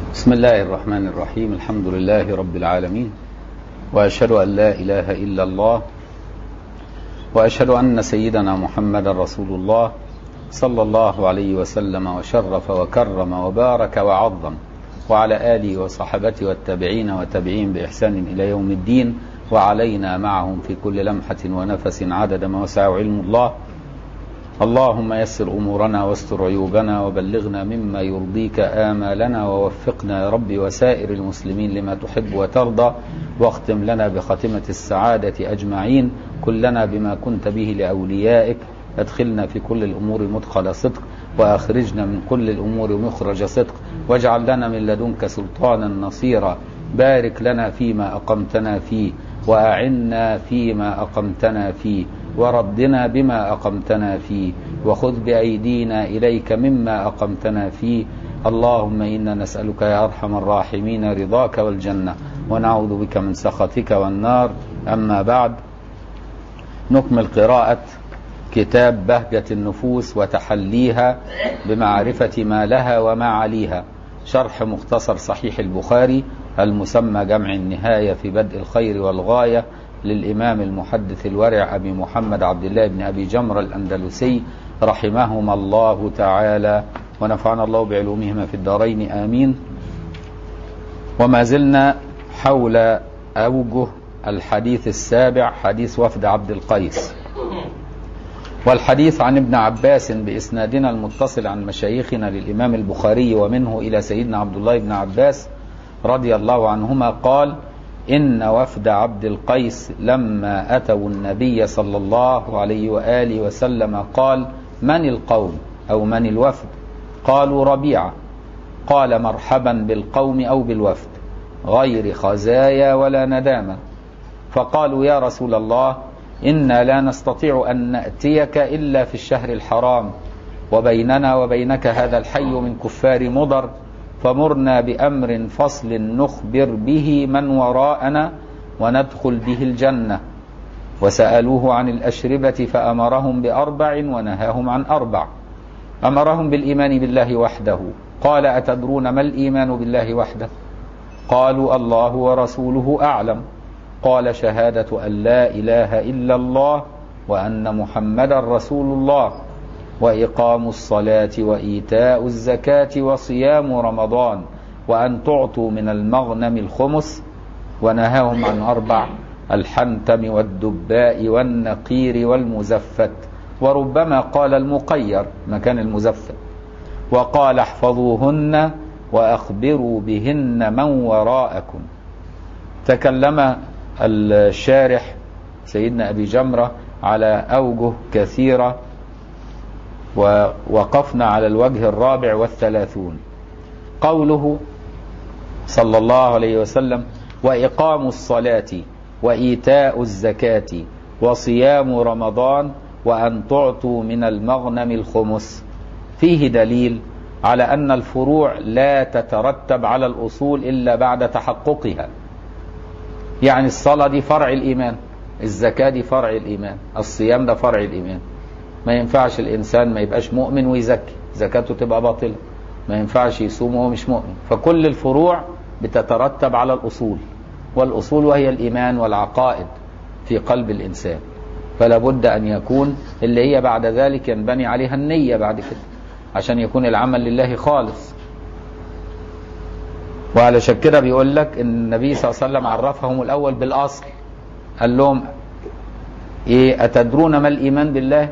بسم الله الرحمن الرحيم الحمد لله رب العالمين واشهد ان لا اله الا الله واشهد ان سيدنا محمدا رسول الله صلى الله عليه وسلم وشرف وكرم وبارك وعظم وعلى اله وصحبته والتابعين وتابعين باحسان الى يوم الدين وعلينا معهم في كل لمحه ونفس عدد ما وسع علم الله اللهم يسر امورنا واستر عيوبنا وبلغنا مما يرضيك امالنا ووفقنا يا رب وسائر المسلمين لما تحب وترضى واختم لنا بخاتمه السعاده اجمعين كلنا بما كنت به لاوليائك ادخلنا في كل الامور مدخل صدق واخرجنا من كل الامور مخرج صدق واجعل لنا من لدنك سلطانا نصيرا بارك لنا فيما اقمتنا فيه واعنا فيما اقمتنا فيه وردنا بما أقمتنا فيه وخذ بأيدينا إليك مما أقمتنا فيه اللهم إنا نسألك يا أرحم الراحمين رضاك والجنة ونعوذ بك من سخطك والنار أما بعد نكمل قراءة كتاب بهجة النفوس وتحليها بمعرفة ما لها وما عليها شرح مختصر صحيح البخاري المسمى جمع النهاية في بدء الخير والغاية للإمام المحدث الورع أبي محمد عبد الله بن أبي جمرة الأندلسي رحمهما الله تعالى ونفعنا الله بعلومهما في الدارين آمين وما زلنا حول أوجه الحديث السابع حديث وفد عبد القيس والحديث عن ابن عباس بإسنادنا المتصل عن مشايخنا للإمام البخاري ومنه إلى سيدنا عبد الله بن عباس رضي الله عنهما قال إن وفد عبد القيس لما أتوا النبي صلى الله عليه وآله وسلم قال من القوم أو من الوفد قالوا ربيعة قال مرحبا بالقوم أو بالوفد غير خزايا ولا ندامة فقالوا يا رسول الله إنا لا نستطيع أن نأتيك إلا في الشهر الحرام وبيننا وبينك هذا الحي من كفار مضر فمرنا بأمر فصل نخبر به من وراءنا وندخل به الجنة وسألوه عن الأشربة فأمرهم بأربع ونهاهم عن أربع أمرهم بالإيمان بالله وحده قال أتدرون ما الإيمان بالله وحده قالوا الله ورسوله أعلم قال شهادة أن لا إله إلا الله وأن محمدا رسول الله وإقام الصلاة وإيتاء الزكاة وصيام رمضان وأن تعطوا من المغنم الخمس ونهاهم عن أربع الحنتم والدباء والنقير والمزفت وربما قال المقير مكان المزفت وقال احفظوهن وأخبروا بهن من وراءكم تكلم الشارح سيدنا أبي جمرة على أوجه كثيرة ووقفنا على الوجه الرابع والثلاثون قوله صلى الله عليه وسلم وإقام الصلاة وإيتاء الزكاة وصيام رمضان وأن تعطوا من المغنم الخمس فيه دليل على أن الفروع لا تترتب على الأصول إلا بعد تحققها يعني الصلاة دي فرع الإيمان الزكاة دي فرع الإيمان الصيام ده فرع الإيمان ما ينفعش الإنسان ما يبقاش مؤمن ويزكي زكاته تبقى باطلة ما ينفعش يصوم وهو مش مؤمن فكل الفروع بتترتب على الأصول والأصول وهي الإيمان والعقائد في قلب الإنسان فلا بد أن يكون اللي هي بعد ذلك ينبني عليها النية بعد كده عشان يكون العمل لله خالص وعلشان كده بيقول لك ان النبي صلى الله عليه وسلم عرفهم الاول بالاصل قال لهم ايه اتدرون ما الايمان بالله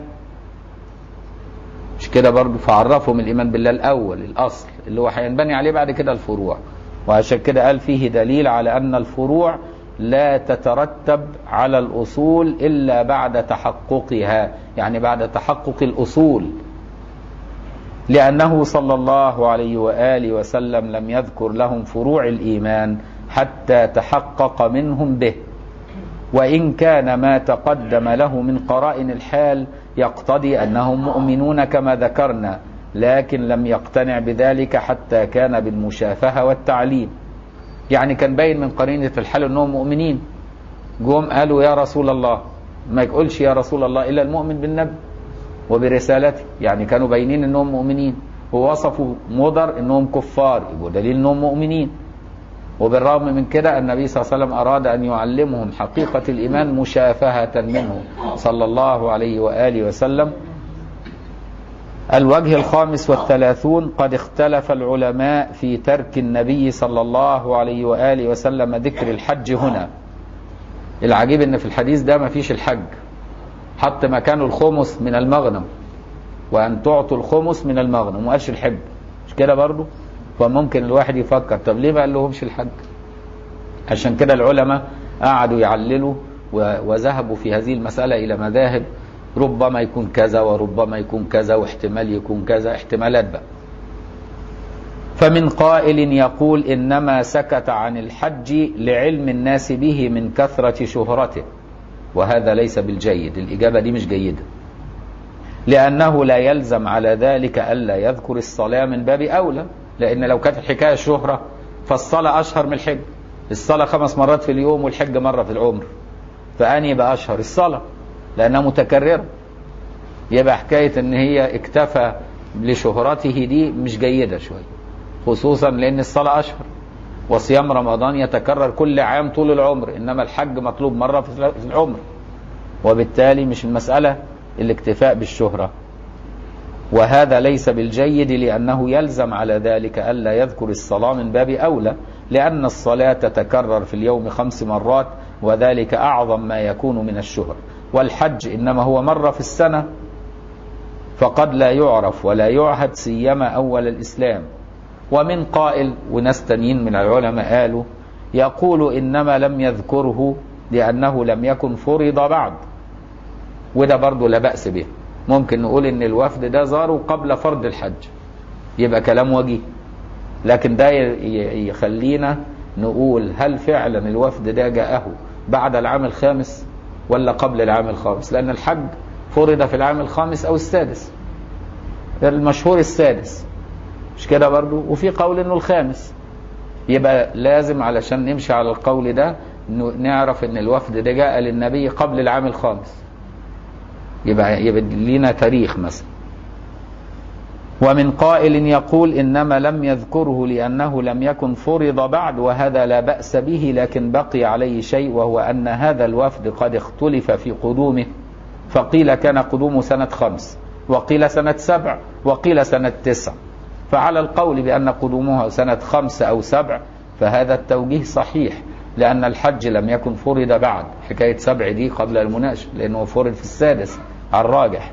مش كده برضه فعرفهم الايمان بالله الاول الاصل اللي هو هينبني عليه بعد كده الفروع وعشان كده قال فيه دليل على ان الفروع لا تترتب على الاصول الا بعد تحققها يعني بعد تحقق الاصول لانه صلى الله عليه واله وسلم لم يذكر لهم فروع الايمان حتى تحقق منهم به وان كان ما تقدم له من قرائن الحال يقتضي انهم مؤمنون كما ذكرنا لكن لم يقتنع بذلك حتى كان بالمشافهه والتعليم يعني كان باين من قرينه الحال انهم مؤمنين جم قالوا يا رسول الله ما يقولش يا رسول الله الا المؤمن بالنبي وبرسالته يعني كانوا باينين انهم مؤمنين ووصفوا مضر انهم كفار يبقوا دليل انهم مؤمنين وبالرغم من كده النبي صلى الله عليه وسلم اراد ان يعلمهم حقيقه الايمان مشافهه منه صلى الله عليه واله وسلم الوجه الخامس والثلاثون قد اختلف العلماء في ترك النبي صلى الله عليه واله وسلم ذكر الحج هنا العجيب ان في الحديث ده ما فيش الحج حط مكانه الخمس من المغنم وان تعطوا الخمس من المغنم وما قالش الحج مش كده برضه فممكن الواحد يفكر طب ليه ما قال لهمش الحج عشان كده العلماء قعدوا يعللوا وذهبوا في هذه المسألة إلى مذاهب ربما يكون كذا وربما يكون كذا واحتمال يكون كذا احتمالات بقى فمن قائل يقول إنما سكت عن الحج لعلم الناس به من كثرة شهرته وهذا ليس بالجيد الإجابة دي مش جيدة لأنه لا يلزم على ذلك ألا يذكر الصلاة من باب أولى لأن لو كانت الحكاية شهرة فالصلاة أشهر من الحج الصلاة خمس مرات في اليوم والحج مرة في العمر فأني يبقى أشهر الصلاة لأنها متكررة يبقى حكاية إن هي اكتفى لشهرته دي مش جيدة شوية خصوصا لأن الصلاة أشهر وصيام رمضان يتكرر كل عام طول العمر إنما الحج مطلوب مرة في العمر وبالتالي مش المسألة الاكتفاء بالشهرة وهذا ليس بالجيد لأنه يلزم على ذلك ألا يذكر الصلاة من باب أولى لأن الصلاة تتكرر في اليوم خمس مرات وذلك أعظم ما يكون من الشهر والحج إنما هو مرة في السنة فقد لا يعرف ولا يعهد سيما أول الإسلام ومن قائل وناس تانيين من العلماء قالوا يقول إنما لم يذكره لأنه لم يكن فرض بعد وده برضه لا بأس به ممكن نقول ان الوفد ده زاروا قبل فرض الحج يبقى كلام وجيه لكن ده يخلينا نقول هل فعلا الوفد ده جاءه بعد العام الخامس ولا قبل العام الخامس لان الحج فرض في العام الخامس او السادس المشهور السادس مش كده برضو وفي قول انه الخامس يبقى لازم علشان نمشي على القول ده نعرف ان الوفد ده جاء للنبي قبل العام الخامس يبقى يبقى لنا تاريخ مثلا ومن قائل يقول انما لم يذكره لانه لم يكن فرض بعد وهذا لا باس به لكن بقي عليه شيء وهو ان هذا الوفد قد اختلف في قدومه فقيل كان قدومه سنه خمس وقيل سنه سبع وقيل سنه تسع فعلى القول بان قدومه سنه خمس او سبع فهذا التوجيه صحيح لأن الحج لم يكن فرض بعد حكاية سبع دي قبل المناقشة لأنه فرض في السادس على الراجح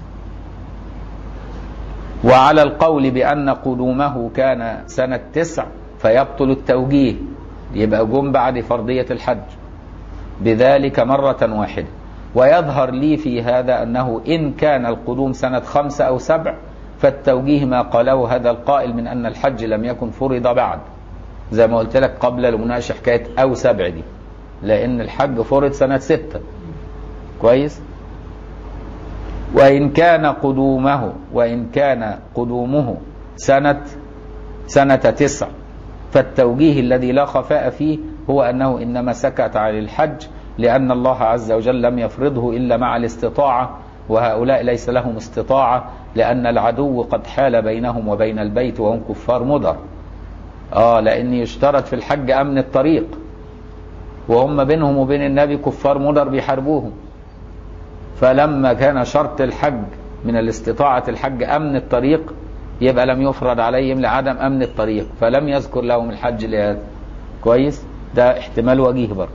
وعلى القول بأن قدومه كان سنة تسع فيبطل التوجيه يبقى جم بعد فرضية الحج بذلك مرة واحدة ويظهر لي في هذا أنه إن كان القدوم سنة خمسة أو سبع فالتوجيه ما قاله هذا القائل من أن الحج لم يكن فرض بعد زي ما قلت لك قبل المناقشه حكايه او سبع دي لان الحج فرض سنه ستة كويس وان كان قدومه وان كان قدومه سنه سنه تسع فالتوجيه الذي لا خفاء فيه هو انه انما سكت عن الحج لان الله عز وجل لم يفرضه الا مع الاستطاعه وهؤلاء ليس لهم استطاعه لان العدو قد حال بينهم وبين البيت وهم كفار مضر اه لان يشترط في الحج امن الطريق وهم بينهم وبين النبي كفار مضر بيحاربوهم فلما كان شرط الحج من الاستطاعة الحج امن الطريق يبقى لم يفرض عليهم لعدم امن الطريق فلم يذكر لهم الحج لهذا كويس ده احتمال وجيه برضه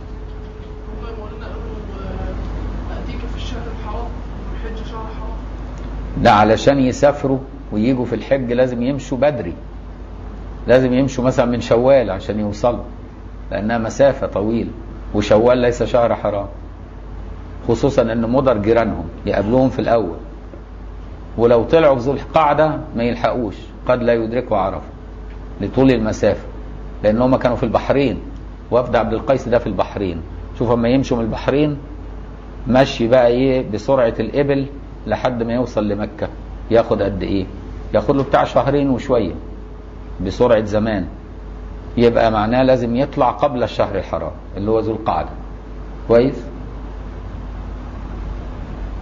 ده علشان يسافروا ويجوا في الحج لازم يمشوا بدري لازم يمشوا مثلا من شوال عشان يوصلوا لانها مسافه طويله وشوال ليس شهر حرام خصوصا ان مضر جيرانهم يقابلوهم في الاول ولو طلعوا في ذو القعده ما يلحقوش قد لا يدركوا عرفه لطول المسافه لان هم كانوا في البحرين وفد عبد القيس ده في البحرين شوف اما يمشوا من البحرين مشي بقى ايه بسرعه الابل لحد ما يوصل لمكه ياخد قد ايه ياخد له بتاع شهرين وشويه بسرعة زمان يبقى معناه لازم يطلع قبل الشهر الحرام اللي هو ذو القعدة كويس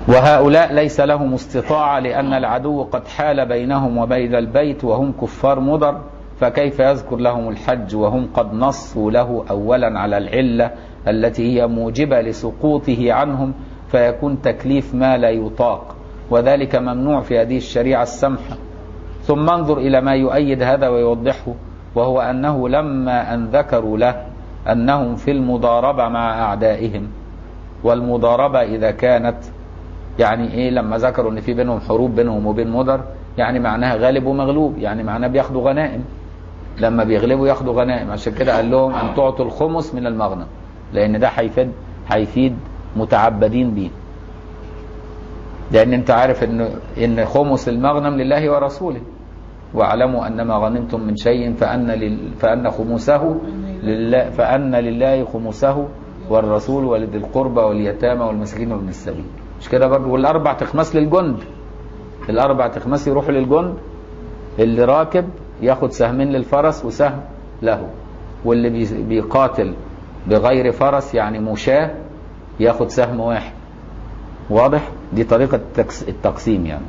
وهؤلاء ليس لهم استطاعة لأن العدو قد حال بينهم وبين البيت وهم كفار مضر فكيف يذكر لهم الحج وهم قد نصوا له أولا على العلة التي هي موجبة لسقوطه عنهم فيكون تكليف ما لا يطاق وذلك ممنوع في هذه الشريعة السمحة ثم انظر إلى ما يؤيد هذا ويوضحه وهو أنه لما أن ذكروا له أنهم في المضاربة مع أعدائهم والمضاربة إذا كانت يعني إيه لما ذكروا أن في بينهم حروب بينهم وبين مضر يعني معناها غالب ومغلوب يعني معناها بياخدوا غنائم لما بيغلبوا ياخدوا غنائم عشان كده قال لهم أن تعطوا الخمس من المغنم لأن ده هيفيد هيفيد متعبدين بيه لأن أنت عارف إن إن خمس المغنم لله ورسوله واعلموا أن ما غنمتم من شيء فأن لل فأن خمسه لله فأن لله خمسه والرسول ولذي القربى واليتامى والمساكين وابن السبيل مش كده برضه والأربع تخماس للجند الأربع تخماس يروحوا للجند اللي راكب ياخد سهمين للفرس وسهم له واللي بي- بيقاتل بغير فرس يعني مشاة ياخد سهم واحد واضح دي طريقة التكس- التقسيم يعني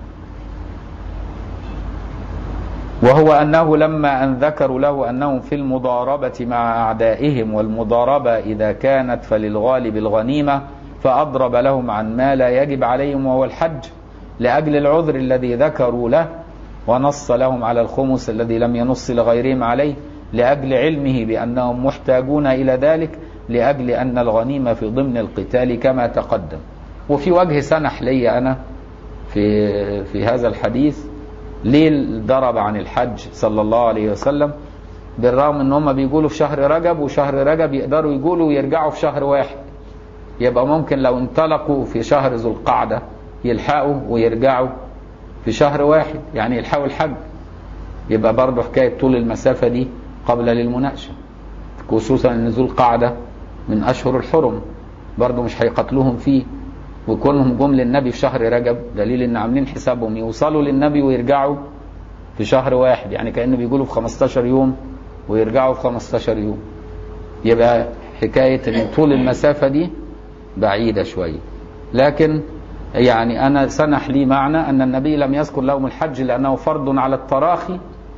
وهو أنه لما أن ذكروا له أنهم في المضاربة مع أعدائهم والمضاربة إذا كانت فللغالب الغنيمة فأضرب لهم عن ما لا يجب عليهم وهو الحج لأجل العذر الذي ذكروا له ونص لهم على الخمس الذي لم ينص لغيرهم عليه لأجل علمه بأنهم محتاجون إلى ذلك لأجل أن الغنيمة في ضمن القتال كما تقدم وفي وجه سنح لي أنا في في هذا الحديث ليه ضرب عن الحج صلى الله عليه وسلم بالرغم ان هم بيقولوا في شهر رجب وشهر رجب يقدروا يقولوا ويرجعوا في شهر واحد يبقى ممكن لو انطلقوا في شهر ذو القعدة يلحقوا ويرجعوا في شهر واحد يعني يلحقوا الحج يبقى برضه حكاية طول المسافة دي قبل للمناقشة خصوصا ان ذو القعدة من أشهر الحرم برضه مش هيقتلوهم فيه وكونهم جم للنبي في شهر رجب دليل ان عاملين حسابهم يوصلوا للنبي ويرجعوا في شهر واحد يعني كأنه بيقولوا في 15 يوم ويرجعوا في 15 يوم يبقى حكاية ان طول المسافة دي بعيدة شوية لكن يعني أنا سنح لي معنى أن النبي لم يذكر لهم الحج لأنه فرض على التراخي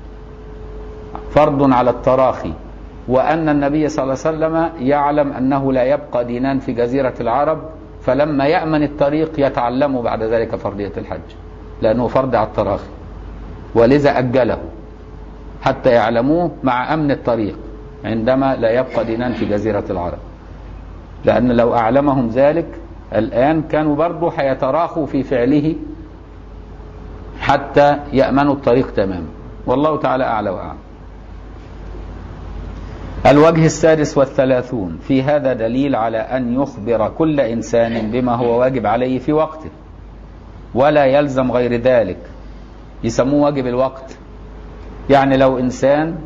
فرض على التراخي وأن النبي صلى الله عليه وسلم يعلم أنه لا يبقى دينان في جزيرة العرب فلما يأمن الطريق يتعلم بعد ذلك فرضية الحج لأنه فرض على التراخي ولذا أجله حتى يعلموه مع أمن الطريق عندما لا يبقى دينان في جزيرة العرب لأن لو أعلمهم ذلك الآن كانوا برضه هيتراخوا في فعله حتى يأمنوا الطريق تماما والله تعالى أعلى وأعلم الوجه السادس والثلاثون في هذا دليل على أن يخبر كل إنسان بما هو واجب عليه في وقته ولا يلزم غير ذلك يسموه واجب الوقت يعني لو إنسان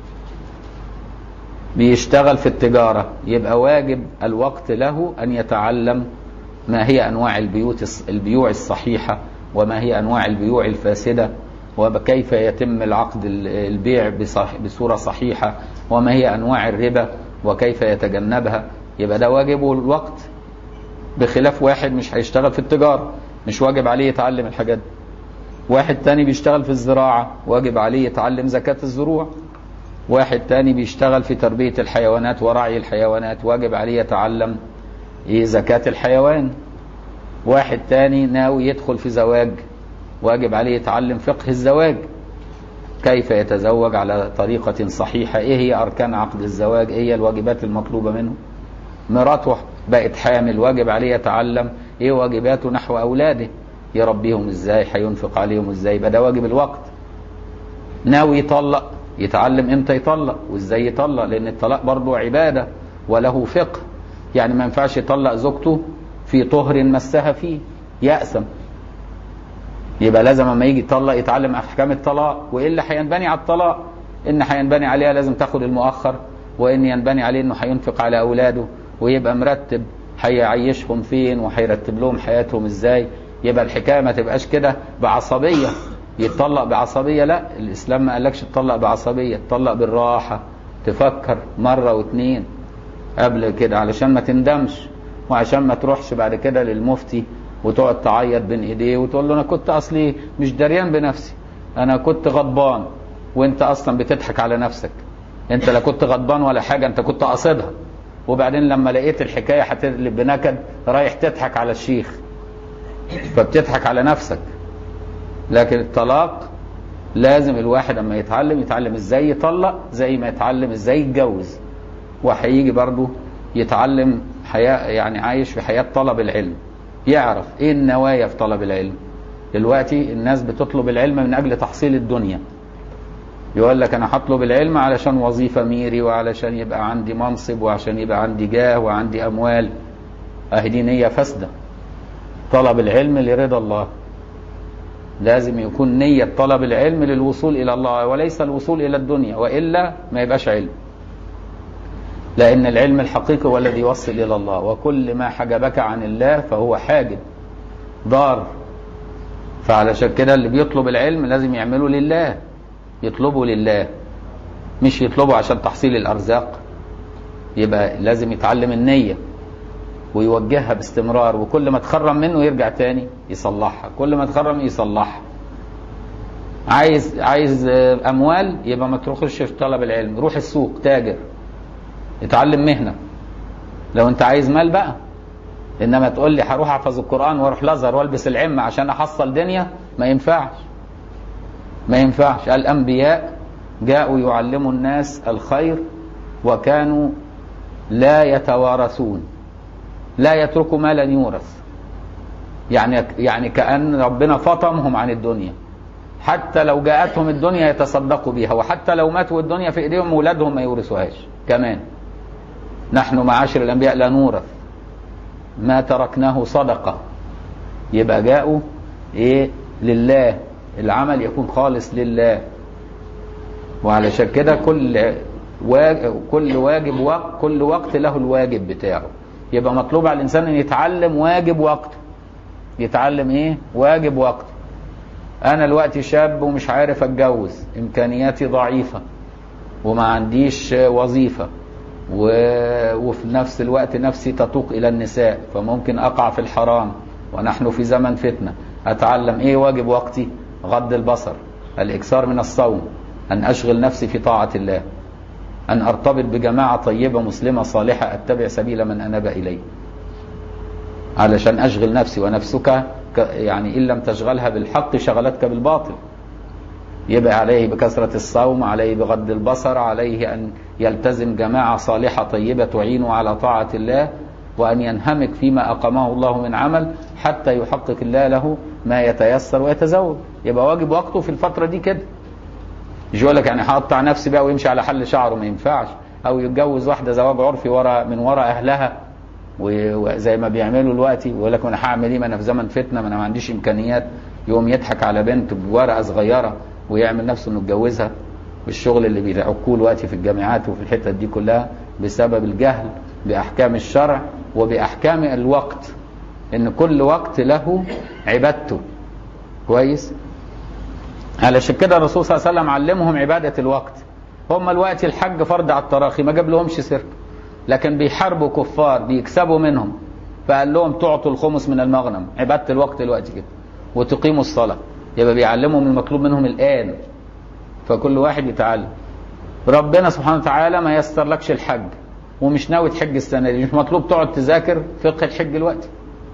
بيشتغل في التجارة يبقى واجب الوقت له أن يتعلم ما هي أنواع البيوت البيوع الصحيحة وما هي أنواع البيوع الفاسدة وكيف يتم العقد البيع بصح بصورة صحيحة وما هي أنواع الربا وكيف يتجنبها يبقى ده واجبه الوقت بخلاف واحد مش هيشتغل في التجارة مش واجب عليه يتعلم الحاجات دي واحد تاني بيشتغل في الزراعة واجب عليه يتعلم زكاة الزروع واحد تاني بيشتغل في تربية الحيوانات ورعي الحيوانات واجب عليه يتعلم ايه زكاة الحيوان واحد تاني ناوي يدخل في زواج واجب عليه يتعلم فقه الزواج كيف يتزوج على طريقة صحيحة ايه هي اركان عقد الزواج ايه هي الواجبات المطلوبة منه مراته بقت حامل واجب عليه يتعلم ايه واجباته نحو اولاده يربيهم ازاي هينفق عليهم ازاي يبقى ده واجب الوقت ناوي يطلق يتعلم امتى يطلق وازاي يطلق لان الطلاق برضه عبادة وله فقه يعني ما ينفعش يطلق زوجته في طهر مسها فيه يأسم يبقى لازم لما يجي يطلق يتعلم احكام الطلاق والا هينبني على الطلاق ان هينبني عليها لازم تاخد المؤخر وان ينبني عليه انه هينفق على اولاده ويبقى مرتب هيعيشهم فين وهيرتب لهم حياتهم ازاي يبقى الحكايه ما تبقاش كده بعصبيه يتطلق بعصبيه لا الاسلام ما قالكش تطلق بعصبيه تطلق بالراحه تفكر مره واتنين قبل كده علشان ما تندمش وعشان ما تروحش بعد كده للمفتي وتقعد تعيط بين ايديه وتقول له انا كنت اصلي مش دريان بنفسي انا كنت غضبان وانت اصلا بتضحك على نفسك انت لا كنت غضبان ولا حاجه انت كنت قاصدها وبعدين لما لقيت الحكايه هتقلب بنكد رايح تضحك على الشيخ فبتضحك على نفسك لكن الطلاق لازم الواحد اما يتعلم يتعلم ازاي يطلق زي ما يتعلم ازاي يتجوز وهيجي برضه يتعلم حياة يعني عايش في حياة طلب العلم يعرف ايه النوايا في طلب العلم دلوقتي الناس بتطلب العلم من اجل تحصيل الدنيا يقول لك انا هطلب العلم علشان وظيفه ميري وعلشان يبقى عندي منصب وعشان يبقى عندي جاه وعندي اموال اهي دي نيه فاسده طلب العلم لرضا الله لازم يكون نية طلب العلم للوصول إلى الله وليس الوصول إلى الدنيا وإلا ما يبقاش علم لأن العلم الحقيقي هو الذي يوصل إلى الله وكل ما حجبك عن الله فهو حاجب ضار فعلشان كده اللي بيطلب العلم لازم يعمله لله يطلبه لله مش يطلبه عشان تحصيل الأرزاق يبقى لازم يتعلم النية ويوجهها باستمرار وكل ما تخرم منه يرجع تاني يصلحها كل ما تخرم يصلحها عايز عايز اموال يبقى ما تروحش في طلب العلم روح السوق تاجر اتعلم مهنه لو انت عايز مال بقى انما تقول لي هروح احفظ القران واروح الازهر والبس العمه عشان احصل دنيا ما ينفعش ما ينفعش الانبياء جاءوا يعلموا الناس الخير وكانوا لا يتوارثون لا يتركوا مالا يورث يعني يعني كأن ربنا فطمهم عن الدنيا حتى لو جاءتهم الدنيا يتصدقوا بها وحتى لو ماتوا الدنيا في ايديهم اولادهم ما يورثوهاش كمان نحن معاشر الانبياء لا نورث ما تركناه صدقه يبقى جاءوا ايه لله العمل يكون خالص لله وعلشان كده كل واجب كل واجب وقت كل وقت له الواجب بتاعه يبقى مطلوب على الانسان ان يتعلم واجب وقته يتعلم ايه واجب وقته انا دلوقتي شاب ومش عارف اتجوز امكانياتي ضعيفه وما عنديش وظيفه و... وفي نفس الوقت نفسي تتوق الى النساء فممكن اقع في الحرام ونحن في زمن فتنه اتعلم ايه واجب وقتي غض البصر الاكثار من الصوم ان اشغل نفسي في طاعه الله أن أرتبط بجماعة طيبة مسلمة صالحة أتبع سبيل من أناب إليه علشان أشغل نفسي ونفسك يعني إن لم تشغلها بالحق شغلتك بالباطل يبقى عليه بكثرة الصوم عليه بغض البصر عليه أن يلتزم جماعة صالحة طيبة تعينه على طاعة الله وأن ينهمك فيما أقامه الله من عمل حتى يحقق الله له ما يتيسر ويتزوج يبقى واجب وقته في الفترة دي كده مش يقول لك يعني هقطع نفسي بقى ويمشي على حل شعره ما ينفعش او يتجوز واحده زواج عرفي ورا من ورا اهلها وزي ما بيعملوا دلوقتي ويقول لك انا هعمل ايه ما انا في زمن فتنه ما انا ما عنديش امكانيات يقوم يضحك على بنت بورقه صغيره ويعمل نفسه انه اتجوزها والشغل اللي بيعكوه دلوقتي في الجامعات وفي الحتت دي كلها بسبب الجهل باحكام الشرع وباحكام الوقت ان كل وقت له عبادته كويس علشان كده الرسول صلى الله عليه وسلم علمهم عبادة الوقت هم الوقت الحج فرض على التراخي ما جاب لهمش سرقة لكن بيحاربوا كفار بيكسبوا منهم فقال لهم تعطوا الخمس من المغنم عبادة الوقت الوقت كده وتقيموا الصلاة يبقى بيعلمهم المطلوب منهم الآن فكل واحد يتعلم ربنا سبحانه وتعالى ما يسر لكش الحج ومش ناوي تحج السنة دي مش مطلوب تقعد تذاكر فقه الحج الوقت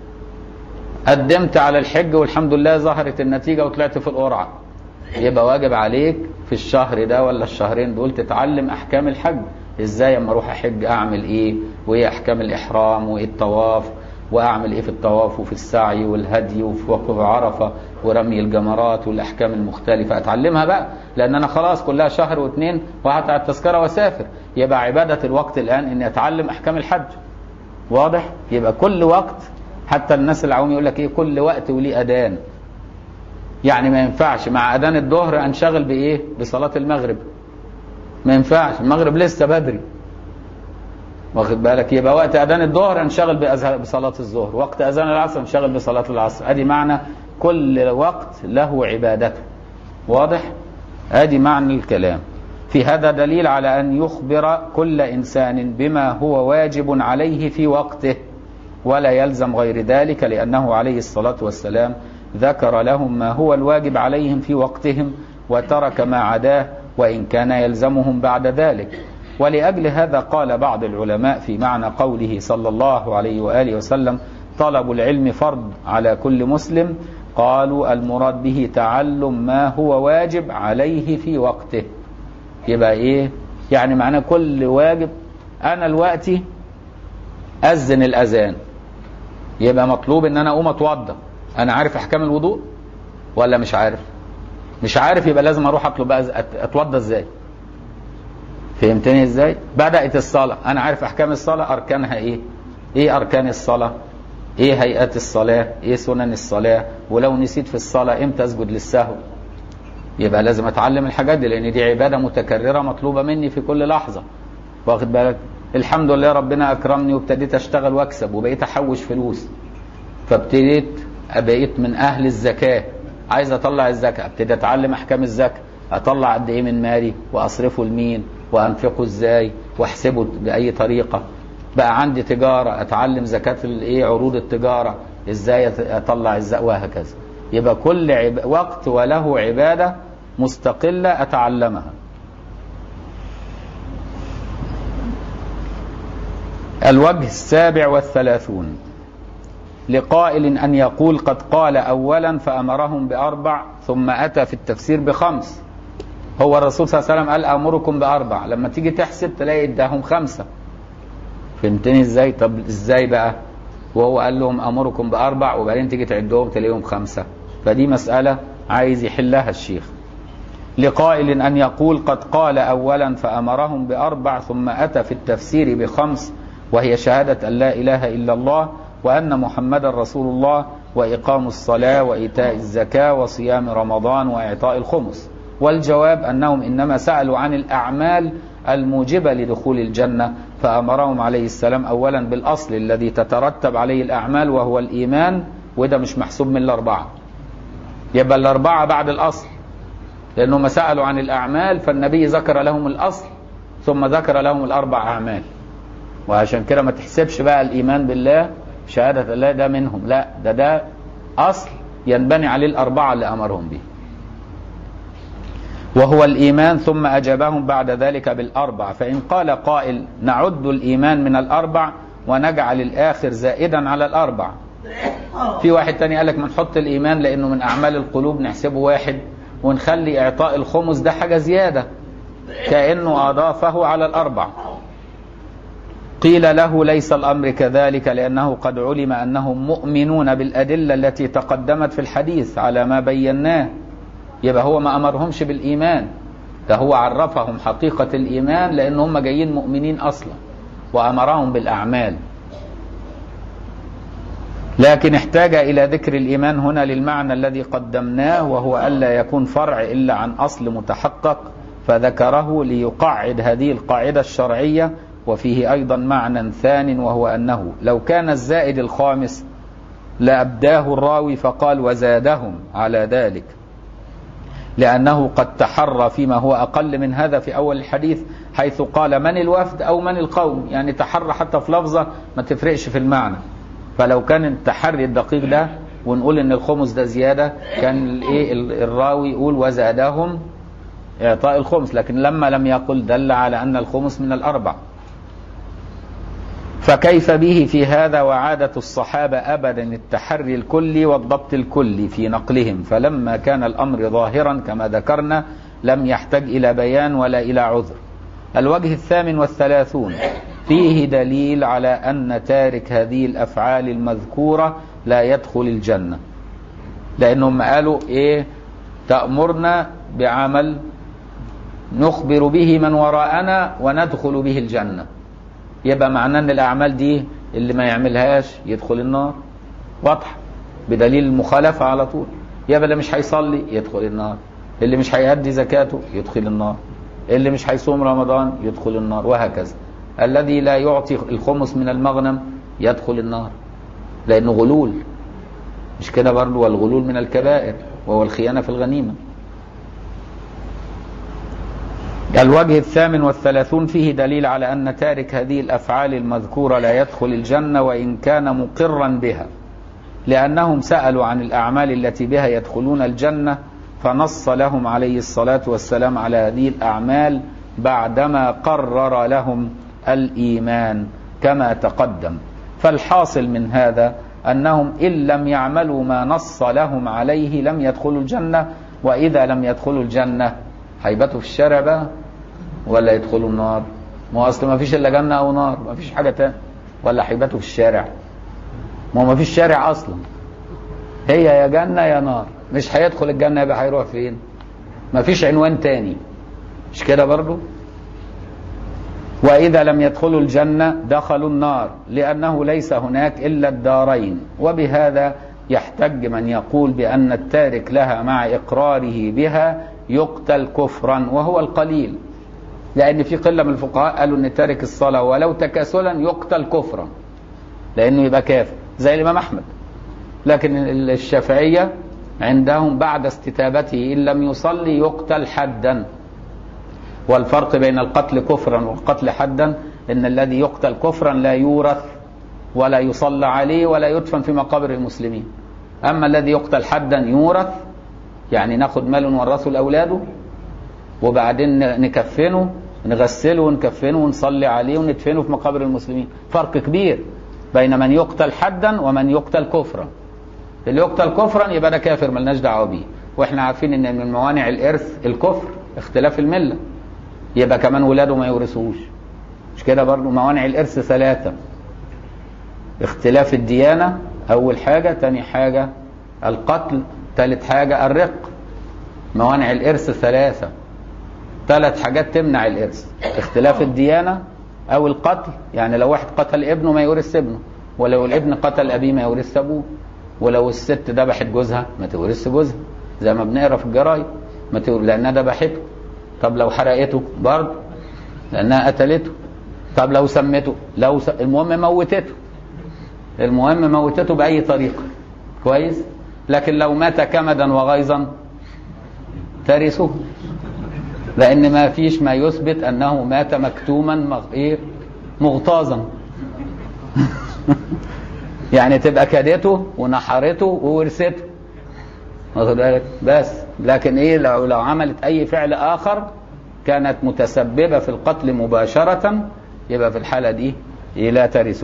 قدمت على الحج والحمد لله ظهرت النتيجة وطلعت في القرعة يبقى واجب عليك في الشهر ده ولا الشهرين دول تتعلم احكام الحج ازاي اما اروح احج اعمل ايه وايه احكام الاحرام وايه الطواف واعمل ايه في الطواف وفي السعي والهدي وفي وقف عرفه ورمي الجمرات والاحكام المختلفه اتعلمها بقى لان انا خلاص كلها شهر واثنين وهقطع التذكره واسافر يبقى عباده الوقت الان اني اتعلم احكام الحج واضح يبقى كل وقت حتى الناس العوام يقول لك ايه كل وقت وليه اذان يعني ما ينفعش مع اذان الظهر انشغل بايه بصلاه المغرب ما ينفعش المغرب لسه بدري واخد بالك يبقى وقت اذان الظهر انشغل بصلاه الظهر وقت اذان العصر انشغل بصلاه العصر ادي معنى كل وقت له عبادته واضح ادي معنى الكلام في هذا دليل على ان يخبر كل انسان بما هو واجب عليه في وقته ولا يلزم غير ذلك لأنه عليه الصلاة والسلام ذكر لهم ما هو الواجب عليهم في وقتهم وترك ما عداه وإن كان يلزمهم بعد ذلك ولأجل هذا قال بعض العلماء في معنى قوله صلى الله عليه وآله وسلم طلب العلم فرض على كل مسلم قالوا المراد به تعلم ما هو واجب عليه في وقته يبقى ايه يعني معناه كل واجب انا دلوقتي اذن الاذان يبقى مطلوب ان انا اقوم اتوضى انا عارف احكام الوضوء ولا مش عارف مش عارف يبقى لازم اروح اطلب بقى اتوضى ازاي فهمتني ازاي بدات الصلاه انا عارف احكام الصلاه اركانها ايه ايه اركان الصلاه ايه هيئات الصلاه ايه سنن الصلاه ولو نسيت في الصلاه امتى اسجد للسهو يبقى لازم اتعلم الحاجات دي لان دي عباده متكرره مطلوبه مني في كل لحظه واخد بالك الحمد لله ربنا اكرمني وابتديت اشتغل واكسب وبقيت احوش فلوس فابتديت بقيت من اهل الزكاه عايز اطلع الزكاه ابتدي اتعلم احكام الزكاه اطلع قد ايه من مالي واصرفه لمين وانفقه ازاي واحسبه باي طريقه بقى عندي تجاره اتعلم زكاه الايه عروض التجاره ازاي اطلع الزكاه وهكذا يبقى كل عب... وقت وله عباده مستقله اتعلمها الوجه السابع والثلاثون لقائل أن يقول قد قال أولا فأمرهم بأربع ثم أتى في التفسير بخمس هو الرسول صلى الله عليه وسلم قال أمركم بأربع لما تيجي تحسب تلاقي اداهم خمسة فهمتني ازاي طب ازاي بقى وهو قال لهم أمركم بأربع وبعدين تيجي تعدهم تلاقيهم خمسة فدي مسألة عايز يحلها الشيخ لقائل أن يقول قد قال أولا فأمرهم بأربع ثم أتى في التفسير بخمس وهي شهادة أن لا إله إلا الله وأن محمدا رسول الله وإقام الصلاة وإيتاء الزكاة وصيام رمضان وإعطاء الخمس والجواب أنهم إنما سألوا عن الأعمال الموجبة لدخول الجنة فأمرهم عليه السلام أولا بالأصل الذي تترتب عليه الأعمال وهو الإيمان وده مش محسوب من الأربعة يبقى الأربعة بعد الأصل لأنهم سألوا عن الأعمال فالنبي ذكر لهم الأصل ثم ذكر لهم الأربع أعمال وعشان كده ما تحسبش بقى الإيمان بالله شهادة الله ده منهم لا ده ده أصل ينبني عليه الأربعة اللي أمرهم به وهو الإيمان ثم أجابهم بعد ذلك بالأربع فإن قال قائل نعد الإيمان من الأربع ونجعل الآخر زائدا على الأربع في واحد تاني قال لك ما نحط الإيمان لأنه من أعمال القلوب نحسبه واحد ونخلي إعطاء الخمس ده حاجة زيادة كأنه أضافه على الأربع قيل له ليس الأمر كذلك لأنه قد علم أنهم مؤمنون بالأدلة التي تقدمت في الحديث على ما بيناه يبقى هو ما أمرهمش بالإيمان ده هو عرفهم حقيقة الإيمان لأن هم جايين مؤمنين أصلا وأمرهم بالأعمال لكن احتاج إلى ذكر الإيمان هنا للمعنى الذي قدمناه وهو ألا يكون فرع إلا عن أصل متحقق فذكره ليقعد هذه القاعدة الشرعية وفيه أيضا معنى ثان وهو أنه لو كان الزائد الخامس لأبداه الراوي فقال وزادهم على ذلك لأنه قد تحرى فيما هو أقل من هذا في أول الحديث حيث قال من الوفد أو من القوم يعني تحرى حتى في لفظة ما تفرقش في المعنى فلو كان التحري الدقيق ده ونقول ان الخمس ده زياده كان الايه الراوي يقول وزادهم اعطاء الخمس لكن لما لم يقل دل على ان الخمس من الاربع فكيف به في هذا وعادة الصحابة أبدا التحري الكلي والضبط الكلي في نقلهم فلما كان الأمر ظاهرا كما ذكرنا لم يحتاج إلى بيان ولا إلى عذر الوجه الثامن والثلاثون فيه دليل على أن تارك هذه الأفعال المذكورة لا يدخل الجنة لأنهم قالوا إيه تأمرنا بعمل نخبر به من وراءنا وندخل به الجنة يبقى معناه ان الاعمال دي اللي ما يعملهاش يدخل النار واضحه بدليل المخالفه على طول يبقى اللي مش هيصلي يدخل النار اللي مش هيأدي زكاته يدخل النار اللي مش هيصوم رمضان يدخل النار وهكذا الذي لا يعطي الخمس من المغنم يدخل النار لانه غلول مش كده برضه والغلول من الكبائر وهو الخيانه في الغنيمه الوجه الثامن والثلاثون فيه دليل على أن تارك هذه الأفعال المذكورة لا يدخل الجنة وإن كان مقرا بها لأنهم سألوا عن الأعمال التي بها يدخلون الجنة فنص لهم عليه الصلاة والسلام على هذه الأعمال بعدما قرر لهم الإيمان كما تقدم فالحاصل من هذا أنهم إن لم يعملوا ما نص لهم عليه لم يدخلوا الجنة وإذا لم يدخلوا الجنة هيبتوا في الشارع بقى ولا يدخلوا النار ما هو أصل ما فيش إلا جنة أو نار ما فيش حاجة تاني ولا هيبتوا في الشارع ما هو ما فيش شارع أصلا هي يا جنة يا نار مش هيدخل الجنة يبقى هيروح فين ما فيش عنوان تاني مش كده برضو وإذا لم يدخلوا الجنة دخلوا النار لأنه ليس هناك إلا الدارين وبهذا يحتج من يقول بأن التارك لها مع إقراره بها يقتل كفرا وهو القليل لأن في قلة من الفقهاء قالوا أن تارك الصلاة ولو تكاسلا يقتل كفرا لأنه يبقى كافر زي الإمام أحمد لكن الشافعية عندهم بعد استتابته إن لم يصلي يقتل حدا والفرق بين القتل كفرا والقتل حدا ان الذي يقتل كفرا لا يورث ولا يصلى عليه ولا يدفن في مقابر المسلمين اما الذي يقتل حدا يورث يعني ناخد ماله نورثه لاولاده وبعدين نكفنه نغسله ونكفنه ونصلي عليه وندفنه في مقابر المسلمين فرق كبير بين من يقتل حدا ومن يقتل كفرا اللي يقتل كفرا يبقى ده كافر ملناش دعوه بيه واحنا عارفين ان من موانع الارث الكفر اختلاف المله يبقى كمان ولاده ما يورثوش مش كده برضه موانع الارث ثلاثه اختلاف الديانه اول حاجه تاني حاجه القتل ثالث حاجه الرق موانع الارث ثلاثه ثلاث حاجات تمنع الارث اختلاف الديانه او القتل يعني لو واحد قتل ابنه ما يورث ابنه ولو الابن قتل ابيه ما يورث ابوه ولو الست ذبحت جوزها ما تورثش جوزها زي ما بنقرا في الجرايد ما تورث لانها ذبحته طب لو حرقته برضه لانها قتلته طب لو سمته لو س... المهم موتته المهم موتته باي طريقه كويس لكن لو مات كمدا وغيظا ترثه لان ما فيش ما يثبت انه مات مكتوما مغ... ايه مغتاظا يعني تبقى كدته ونحرته وورثته واخد بالك بس لكن ايه لو لو عملت اي فعل اخر كانت متسببه في القتل مباشره يبقى في الحاله دي إيه لا ترثه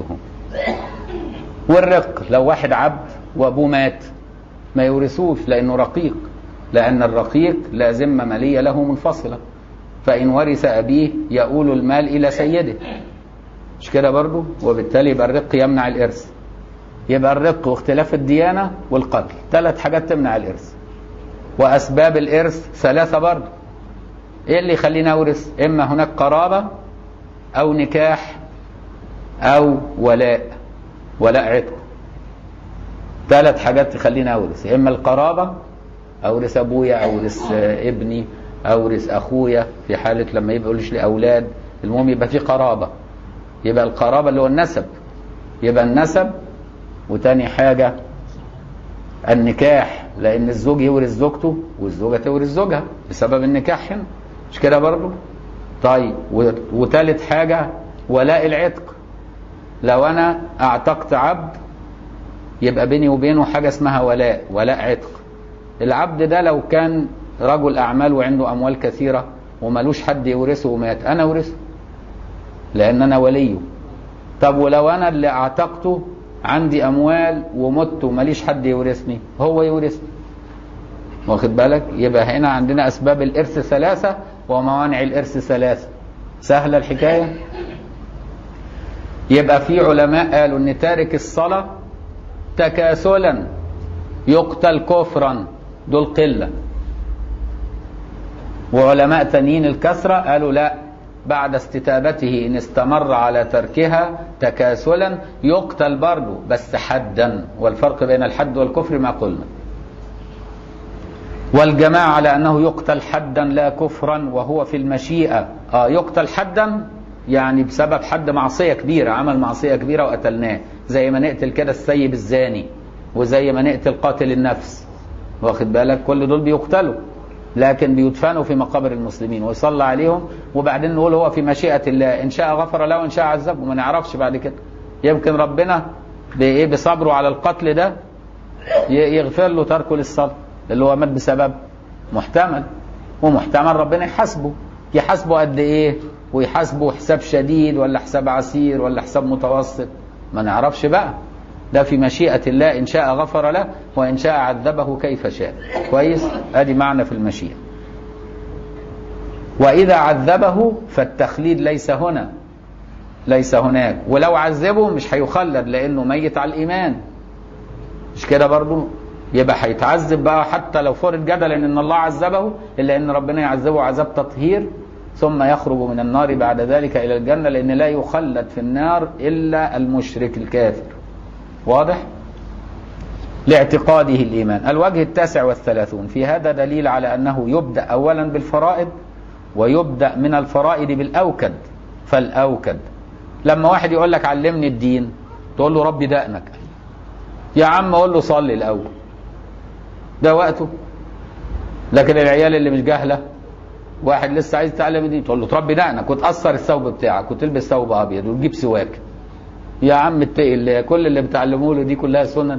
والرق لو واحد عبد وابوه مات ما يورثوش لانه رقيق لان الرقيق لا ذمه ماليه له منفصله فان ورث ابيه يؤول المال الى سيده مش كده برضه وبالتالي يبقى الرق يمنع الارث يبقى الرق واختلاف الديانه والقتل ثلاث حاجات تمنع الارث واسباب الارث ثلاثه برضه ايه اللي يخلينا اورث اما هناك قرابه او نكاح او ولاء ولاء عتق ثلاث حاجات تخليني اورث اما القرابه اورث ابويا اورث ابني اورث اخويا في حاله لما يبقى لي اولاد المهم يبقى في قرابه يبقى القرابه اللي هو النسب يبقى النسب وتاني حاجه النكاح لان الزوج يورث زوجته والزوجه تورث زوجها بسبب النكاح هنا مش كده برضه طيب وثالث حاجه ولاء العتق لو انا اعتقت عبد يبقى بيني وبينه حاجه اسمها ولاء ولاء عتق العبد ده لو كان رجل اعمال وعنده اموال كثيره وملوش حد يورثه ومات انا اورثه لان انا وليه طب ولو انا اللي اعتقته عندي اموال ومت وماليش حد يورثني هو يورثني واخد بالك يبقى هنا عندنا اسباب الارث ثلاثه وموانع الارث ثلاثه سهله الحكايه يبقى في علماء قالوا ان تارك الصلاه تكاسلا يقتل كفرا دول قله وعلماء تانيين الكثره قالوا لا بعد استتابته ان استمر على تركها تكاسلا يقتل برضه بس حدا والفرق بين الحد والكفر ما قلنا والجماعة على أنه يقتل حدا لا كفرا وهو في المشيئة آه يقتل حدا يعني بسبب حد معصية كبيرة عمل معصية كبيرة وقتلناه زي ما نقتل كده السيب الزاني وزي ما نقتل قاتل النفس واخد بالك كل دول بيقتلوا لكن بيدفنوا في مقابر المسلمين ويصلى عليهم وبعدين نقول هو في مشيئة الله إن شاء غفر له وإن شاء عذبه وما نعرفش بعد كده يمكن ربنا بإيه بصبره على القتل ده يغفر له تركه للصلاة اللي هو مات بسبب محتمل ومحتمل ربنا يحاسبه يحاسبه قد إيه ويحاسبه حساب شديد ولا حساب عسير ولا حساب متوسط ما نعرفش بقى ده في مشيئة الله إن شاء غفر له وإن شاء عذبه كيف شاء كويس ادي معنى في المشيئة وإذا عذبه فالتخليد ليس هنا ليس هناك ولو عذبه مش هيخلد لأنه ميت على الإيمان مش كده برضو يبقى هيتعذب بقى حتى لو فرض جدلا ان الله عذبه الا ان ربنا يعذبه عذاب تطهير ثم يخرج من النار بعد ذلك الى الجنه لان لا يخلد في النار الا المشرك الكافر واضح لاعتقاده الإيمان الوجه التاسع والثلاثون في هذا دليل على أنه يبدأ أولا بالفرائض ويبدأ من الفرائض بالأوكد فالأوكد لما واحد يقول لك علمني الدين تقول له ربي دقنك يا عم قول له صلي الأول ده وقته لكن العيال اللي مش جاهلة واحد لسه عايز يتعلم الدين تقول له تربي دقنك وتأثر الثوب بتاعك وتلبس ثوب أبيض وتجيب سواك يا عم اتقي الله كل اللي بتعلموه له دي كلها سنن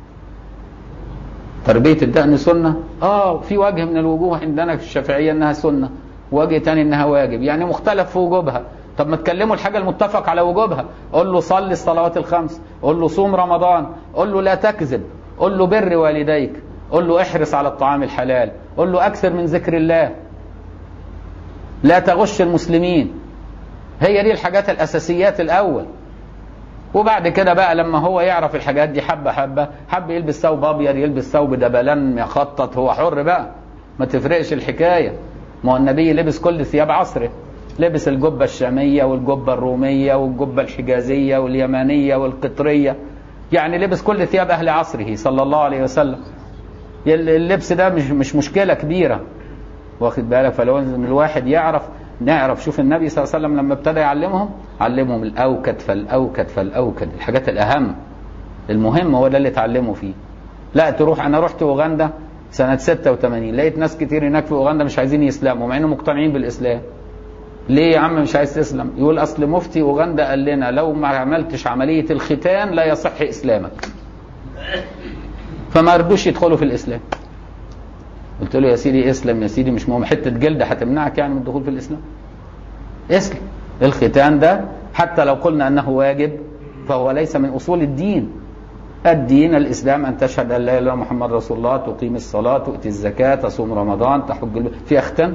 تربية الدقن سنة اه في وجه من الوجوه عندنا في الشافعية انها سنة وجه تاني انها واجب يعني مختلف في وجوبها طب ما تكلموا الحاجة المتفق على وجوبها قول له صلي الصلوات الخمس قول له صوم رمضان قول له لا تكذب قول له بر والديك قول له احرص على الطعام الحلال قول له اكثر من ذكر الله لا تغش المسلمين هي دي الحاجات الاساسيات الاول وبعد كده بقى لما هو يعرف الحاجات دي حبه حبه حب يلبس ثوب ابيض يلبس ثوب دبلان مخطط هو حر بقى ما تفرقش الحكايه ما هو النبي لبس كل ثياب عصره لبس الجبه الشاميه والجبه الروميه والجبه الحجازيه واليمانيه والقطريه يعني لبس كل ثياب اهل عصره صلى الله عليه وسلم اللبس ده مش مش مشكله كبيره واخد بالك فلازم الواحد يعرف نعرف شوف النبي صلى الله عليه وسلم لما ابتدى يعلمهم علمهم الاوكد فالاوكد فالاوكد الحاجات الاهم المهم هو ده اللي اتعلموا فيه لا تروح انا رحت اوغندا سنه 86 لقيت ناس كتير هناك في اوغندا مش عايزين يسلموا مع انهم مقتنعين بالاسلام ليه يا عم مش عايز تسلم يقول اصل مفتي اوغندا قال لنا لو ما عملتش عمليه الختان لا يصح اسلامك فما رضوش يدخلوا في الاسلام قلت له يا سيدي اسلم يا سيدي مش مهم حته جلده هتمنعك يعني من الدخول في الاسلام اسلم الختان ده حتى لو قلنا انه واجب فهو ليس من اصول الدين الدين الاسلام ان تشهد ان لا اله الا الله محمد رسول الله تقيم الصلاه تؤتي الزكاه تصوم رمضان تحج الب... في اختان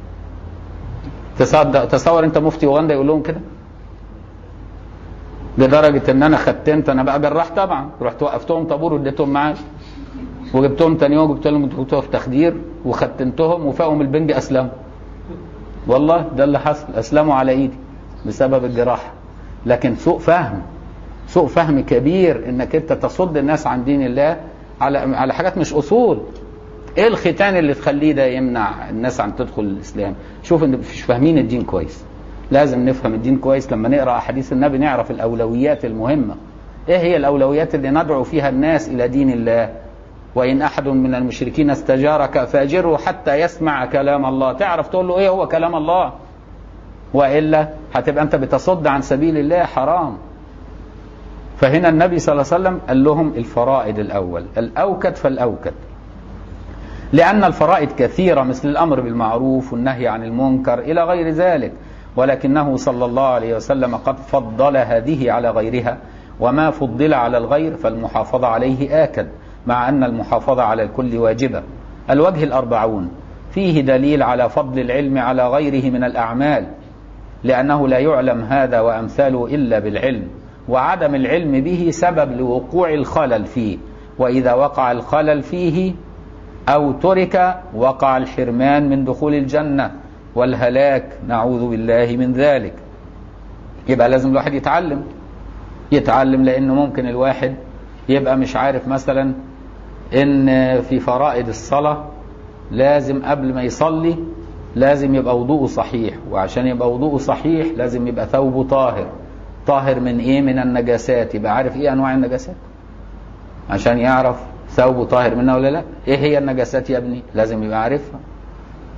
تصدق تصور انت مفتي اوغندا يقول لهم كده لدرجه ان انا ختنت انا بقى جراح طبعا رحت وقفتهم طابور واديتهم معاش وجبتهم تاني يوم جبت لهم دكتور في تخدير وختنتهم وفاقهم البنج اسلموا والله ده اللي حصل اسلموا على ايدي بسبب الجراحه لكن سوء فهم سوء فهم كبير انك انت تصد الناس عن دين الله على على حاجات مش اصول ايه الختان اللي تخليه ده يمنع الناس عن تدخل الاسلام شوف ان مش فاهمين الدين كويس لازم نفهم الدين كويس لما نقرا احاديث النبي نعرف الاولويات المهمه ايه هي الاولويات اللي ندعو فيها الناس الى دين الله وإن أحد من المشركين استجارك فأجره حتى يسمع كلام الله تعرف تقول له إيه هو كلام الله وإلا هتبقى أنت بتصد عن سبيل الله حرام فهنا النبي صلى الله عليه وسلم قال لهم الفرائض الأول الأوكد فالأوكد لأن الفرائض كثيرة مثل الأمر بالمعروف والنهي عن المنكر إلى غير ذلك ولكنه صلى الله عليه وسلم قد فضل هذه على غيرها وما فضل على الغير فالمحافظة عليه آكد مع أن المحافظة على الكل واجبة الوجه الأربعون فيه دليل على فضل العلم على غيره من الأعمال لأنه لا يعلم هذا وأمثاله إلا بالعلم وعدم العلم به سبب لوقوع الخلل فيه وإذا وقع الخلل فيه أو ترك وقع الحرمان من دخول الجنة والهلاك نعوذ بالله من ذلك يبقى لازم الواحد يتعلم يتعلم لأنه ممكن الواحد يبقى مش عارف مثلا ان في فرائض الصلاه لازم قبل ما يصلي لازم يبقى وضوءه صحيح وعشان يبقى وضوءه صحيح لازم يبقى ثوبه طاهر طاهر من ايه من النجاسات يبقى عارف ايه انواع النجاسات عشان يعرف ثوبه طاهر منها ولا لا ايه هي النجاسات يا ابني لازم يبقى عارفها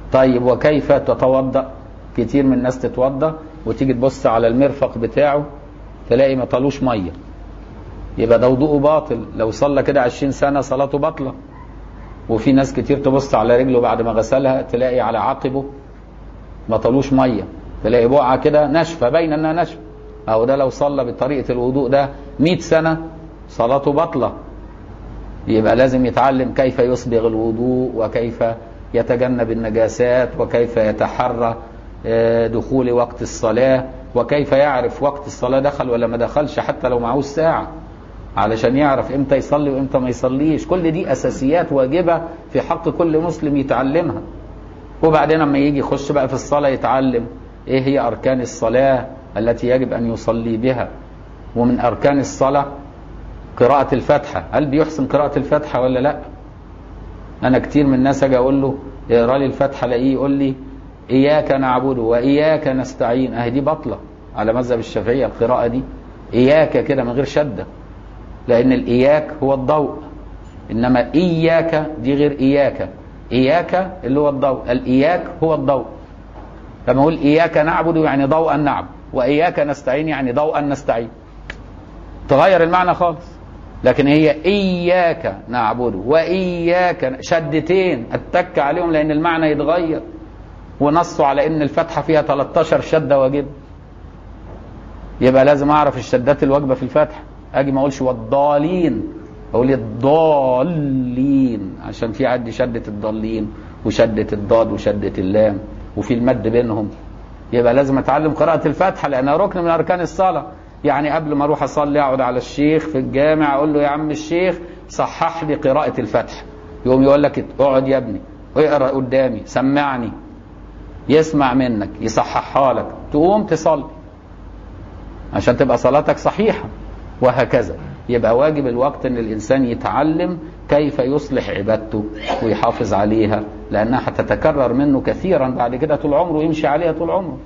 طيب وكيف تتوضأ كتير من الناس تتوضأ وتيجي تبص على المرفق بتاعه تلاقي ما طالوش ميه يبقى ده وضوءه باطل لو صلى كده 20 سنه صلاته باطله وفي ناس كتير تبص على رجله بعد ما غسلها تلاقي على عقبه ما طالوش ميه تلاقي بقعه كده ناشفه باينه انها ناشفه اهو ده لو صلى بطريقه الوضوء ده 100 سنه صلاته باطله يبقى لازم يتعلم كيف يصبغ الوضوء وكيف يتجنب النجاسات وكيف يتحرى دخول وقت الصلاة وكيف يعرف وقت الصلاة دخل ولا ما دخلش حتى لو معهوش ساعة علشان يعرف امتى يصلي وامتى ما يصليش كل دي اساسيات واجبة في حق كل مسلم يتعلمها وبعدين لما يجي يخش بقى في الصلاة يتعلم ايه هي اركان الصلاة التي يجب ان يصلي بها ومن اركان الصلاة قراءة الفاتحة هل بيحسن قراءة الفاتحة ولا لا انا كتير من الناس اجي اقول له اقرا لي الفاتحة الاقيه يقول لي إياك نعبد وإياك نستعين أهي دي بطلة على مذهب الشافعية القراءة دي إياك كده من غير شدة لأن الإياك هو الضوء إنما إياك دي غير إياك إياك اللي هو الضوء الإياك هو الضوء لما أقول إياك نعبد يعني ضوءا نعبد وإياك نستعين يعني ضوءا نستعين تغير المعنى خالص لكن هي إياك نعبد وإياك شدتين أتك عليهم لأن المعنى يتغير ونصوا على ان الفتحه فيها 13 شده واجب يبقى لازم اعرف الشدات الواجبه في الفتحه اجي ما اقولش والضالين اقول الضالين عشان في عندي شده الضالين وشده الضاد وشده اللام وفي المد بينهم يبقى لازم اتعلم قراءه الفاتحه لانها ركن من اركان الصلاه يعني قبل ما اروح اصلي اقعد على الشيخ في الجامع اقول له يا عم الشيخ صحح لي قراءه الفاتحه يقوم يقول لك اقعد يا ابني اقرا قدامي سمعني يسمع منك يصححها لك تقوم تصلي عشان تبقى صلاتك صحيحة وهكذا يبقى واجب الوقت ان الانسان يتعلم كيف يصلح عبادته ويحافظ عليها لانها هتتكرر منه كثيرا بعد كده طول عمره يمشي عليها طول عمره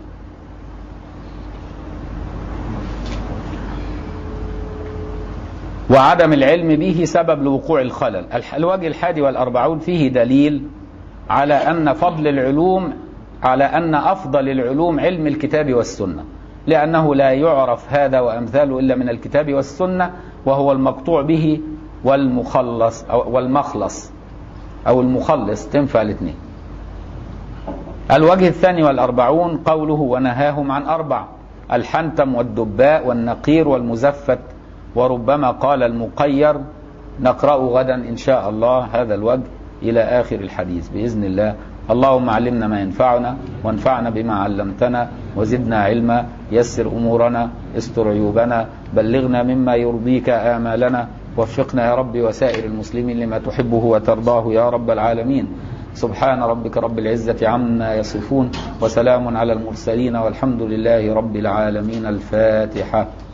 وعدم العلم به سبب لوقوع الخلل الوجه الحادي والأربعون فيه دليل على أن فضل العلوم على أن أفضل العلوم علم الكتاب والسنة لأنه لا يعرف هذا وأمثاله إلا من الكتاب والسنة وهو المقطوع به والمخلص أو والمخلص أو المخلص تنفع الاثنين الوجه الثاني والأربعون قوله ونهاهم عن أربع الحنتم والدباء والنقير والمزفت وربما قال المقير نقرأ غدا إن شاء الله هذا الوجه إلى آخر الحديث بإذن الله اللهم علمنا ما ينفعنا وانفعنا بما علمتنا وزدنا علما يسر امورنا استر عيوبنا بلغنا مما يرضيك امالنا وفقنا يا رب وسائر المسلمين لما تحبه وترضاه يا رب العالمين سبحان ربك رب العزه عما يصفون وسلام على المرسلين والحمد لله رب العالمين الفاتحه